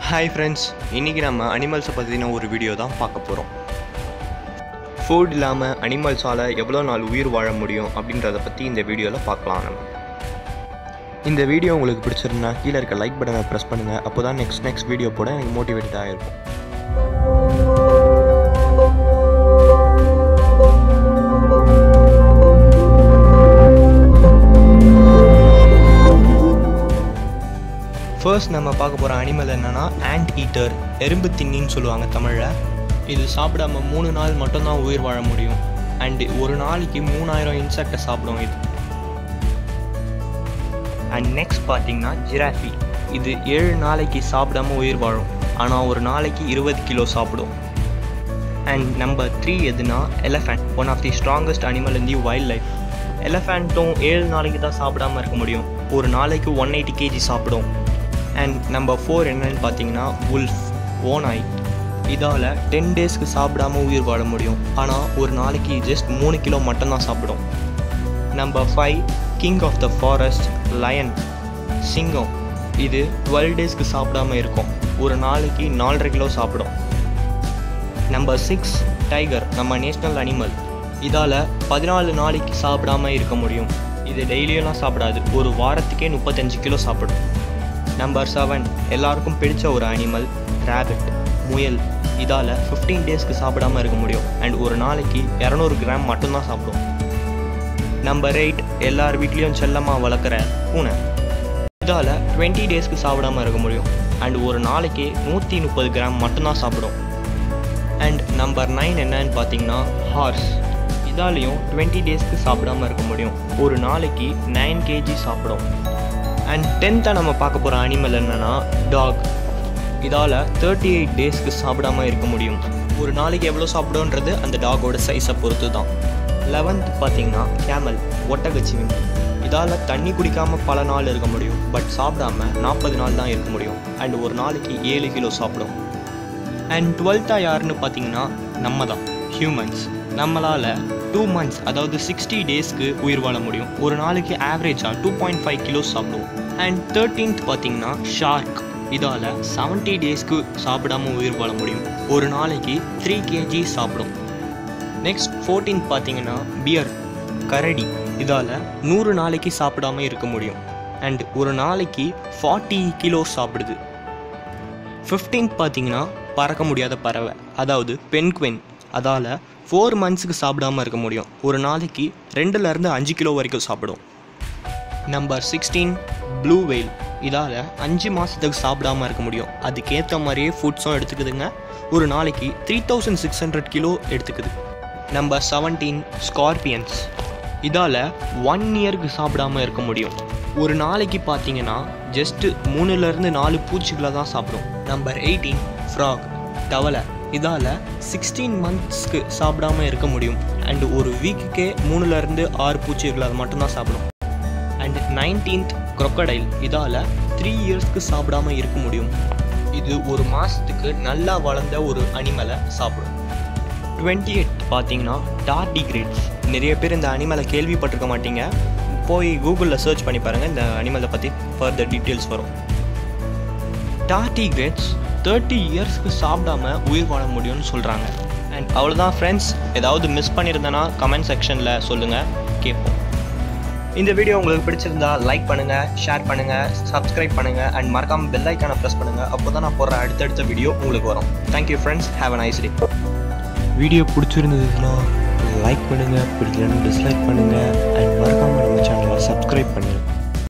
hi friends இன்றைக்கி நம்ம அனிமல்ஸை பற்றின ஒரு வீடியோ தான் பார்க்க போகிறோம் ஃபுட் இல்லாமல் அனிமல்ஸால் எவ்வளோ நாள் உயிர் வாழ முடியும் அப்படின்றத பற்றி இந்த வீடியோவில் பார்க்கலாம் நம்ம இந்த வீடியோ உங்களுக்கு பிடிச்சிருந்தா கீழே இருக்க லைக் பட்டனை ப்ரெஸ் பண்ணுங்கள் அப்போ தான் நெக்ஸ்ட் நெக்ஸ்ட் வீடியோ போட எனக்கு மோட்டிவேட்டடாக இருக்கும் ஃபர்ஸ்ட் நம்ம பார்க்க போகிற அனிமல் என்னென்னா ஆண்ட் ஈட்டர் எறும்பு தின்னின்னு சொல்லுவாங்க தமிழில் இது சாப்பிடாம மூணு நாள் மட்டும்தான் உயிர் வாழ முடியும் அண்டு ஒரு நாளைக்கு மூணாயிரம் இன்செக்டை சாப்பிடும் இது அண்ட் நெக்ஸ்ட் பார்த்தீங்கன்னா ஜிராஃபி இது ஏழு நாளைக்கு சாப்பிடாம உயிர் வாழும் ஆனால் ஒரு நாளைக்கு இருபது கிலோ சாப்பிடும் அண்ட் நம்பர் த்ரீ எதுனா elephant one of the strongest animal in the wild life எலஃபண்ட்டும் ஏழு நாளைக்கு தான் சாப்பிடாம இருக்க முடியும் ஒரு நாளைக்கு ஒன் எயிட்டி கேஜி சாப்பிடும் அண்ட் நம்பர் ஃபோர் என்னன்னு பார்த்தீங்கன்னா உல்ஃப் ஓனாய் இதால் டென் டேஸ்க்கு சாப்பிடாம உயிர் வாழ முடியும் ஆனால் ஒரு நாளைக்கு ஜஸ்ட் மூணு கிலோ மட்டும்தான் சாப்பிடும் number five king of the forest lion சிங்கம் இது டுவெல் டேஸ்க்கு சாப்பிடாம இருக்கும் ஒரு நாளைக்கு நாலரை கிலோ சாப்பிடும் நம்பர் சிக்ஸ் டைகர் நம்ம நேஷ்னல் அனிமல் இதால் பதினாலு நாளைக்கு சாப்பிடாம இருக்க முடியும் இது டெய்லியெல்லாம் சாப்பிடாது ஒரு வாரத்துக்கே முப்பத்தஞ்சு கிலோ சாப்பிடும் நம்பர் செவன் எல்லாருக்கும் பிடிச்ச ஒரு அனிமல் ரேபிட் முயல் இதால் ஃபிஃப்டீன் டேஸ்க்கு சாப்பிடாம இருக்க முடியும் அண்ட் ஒரு நாளைக்கு இரநூறு கிராம் மட்டும்தான் சாப்பிடும் நம்பர் எயிட் எல்லார் வீட்லேயும் செல்லமாக வளர்க்குற பூனை இதால் டுவெண்ட்டி டேஸ்க்கு சாப்பிடாம இருக்க முடியும் அண்ட் ஒரு நாளைக்கு நூற்றி முப்பது கிராம் மட்டும்தான் சாப்பிடும் அண்ட் நம்பர் நைன் என்னன்னு பார்த்தீங்கன்னா ஹார்ஸ் இதாலையும் டுவெண்ட்டி டேஸ்க்கு சாப்பிடாம இருக்க முடியும் ஒரு நாளைக்கு நைன் கேஜி சாப்பிடும் அண்ட் டென்த்தாக நம்ம பார்க்க போகிற அனிமல் என்னென்னா டாக் இதால் தேர்ட்டி எயிட் டேஸ்க்கு சாப்பிடாம இருக்க முடியும் ஒரு நாளைக்கு எவ்வளோ சாப்பிடுன்றது அந்த டாகோட சைஸை பொறுத்து தான் லெவன்த் பார்த்தீங்கன்னா கேமல் ஒட்டகச்சிவிங்கி இதால் தண்ணி குடிக்காமல் பல நாள் இருக்க முடியும் பட் சாப்பிடாம நாற்பது நாள் தான் இருக்க முடியும் அண்ட் ஒரு நாளைக்கு ஏழு கிலோ சாப்பிடும் அண்ட் டுவெல்த்தாக யாருன்னு பார்த்தீங்கன்னா நம்ம தான் ஹியூமன்ஸ் நம்மளால் டூ மந்த்ஸ் அதாவது சிக்ஸ்டி டேஸ்க்கு உயிர் வாழ முடியும் ஒரு நாளைக்கு ஆவரேஜாக டூ பாயிண்ட் ஃபைவ் கிலோஸ் சாப்பிடுவோம் அண்ட் தேர்ட்டீன்த் பார்த்தீங்கன்னா ஷார்க் இதால் செவன்ட்டி டேஸ்க்கு சாப்பிடாம உயிர் வாழ முடியும் ஒரு நாளைக்கு த்ரீ கேஜி சாப்பிடும் நெக்ஸ்ட் ஃபோர்டீன்த் பார்த்தீங்கன்னா பியர் கரடி இதால் நூறு நாளைக்கு சாப்பிடாம இருக்க முடியும் அண்ட் ஒரு நாளைக்கு ஃபார்ட்டி கிலோ சாப்பிடுது ஃபிஃப்டீன்த் பார்த்தீங்கன்னா பறக்க முடியாத பறவை அதாவது பென்குவென் அதால் ஃபோர் மந்த்ஸுக்கு சாப்பிடாம இருக்க முடியும் ஒரு நாளைக்கு ரெண்டுலேருந்து அஞ்சு கிலோ வரைக்கும் சாப்பிடும் நம்பர் சிக்ஸ்டீன் ப்ளூ வெயில் இதால் அஞ்சு மாதத்துக்கு சாப்பிடாம இருக்க முடியும் அதுக்கேற்ற மாதிரியே ஃபுட்ஸும் எடுத்துக்குதுங்க ஒரு நாளைக்கு three thousand six hundred kilo எடுத்துக்குது நம்பர் செவன்டீன் ஸ்கார்பியன்ஸ் இதால் ஒன் இயருக்கு சாப்பிடாம இருக்க முடியும் ஒரு நாளைக்கு பார்த்தீங்கன்னா ஜஸ்ட்டு மூணுலேருந்து நாலு பூச்சிகளை தான் சாப்பிடும் நம்பர் எயிட்டீன் ஃப்ராக் தவளை இதால் சிக்ஸ்டீன் மந்த்ஸ்க்கு சாப்பிடாம இருக்க முடியும் அண்ட் ஒரு வீக்குக்கே மூணுலேருந்து ஆறு பூச்சிகளை அது மட்டும்தான் சாப்பிடும் அண்ட் நைன்டீன்த் crocodile இதால் த்ரீ இயர்ஸ்க்கு சாப்பிடாம இருக்க முடியும் இது ஒரு மாதத்துக்கு நல்லா வளர்ந்த ஒரு அனிமலை சாப்பிடும் டுவெண்ட்டி எயிட் பார்த்தீங்கன்னா டார்டிகிரேட்ஸ் நிறைய பேர் இந்த அனிமலை கேள்விப்பட்டிருக்க மாட்டீங்க போய் கூகுளில் சர்ச் பண்ணி பாருங்கள் இந்த அனிமலை பற்றி ஃபர்தர் டீட்டெயில்ஸ் வரும் டார்டிகிரேட்ஸ் தேர்ட்டி இயர்ஸ்க்கு சாப்பிடாம உயிர் வாழ முடியும்னு சொல்கிறாங்க அண்ட் அவ்வளோதான் ஃப்ரெண்ட்ஸ் ஏதாவது மிஸ் பண்ணியிருந்தேன்னா கமெண்ட் செக்ஷனில் சொல்லுங்கள் கேட்போம் இந்த வீடியோ உங்களுக்கு பிடிச்சிருந்தா லைக் பண்ணுங்கள் ஷேர் பண்ணுங்கள் சப்ஸ்கிரைப் பண்ணுங்கள் அண்ட் மறக்காமல் பெல் ஐக்கானை ப்ரெஸ் பண்ணுங்கள் அப்போ தான் நான் போடுற அடுத்தடுத்த வீடியோ உங்களுக்கு வரும் thank you friends have a nice day video பிடிச்சிருந்ததுன்னா லைக் பண்ணுங்கள் பிடிக்கலன்னு டிஸ்லைக் பண்ணுங்கள் அண்ட் மறக்காமல் நம்ம சேனலை சப்ஸ்கிரைப் பண்ணுங்கள்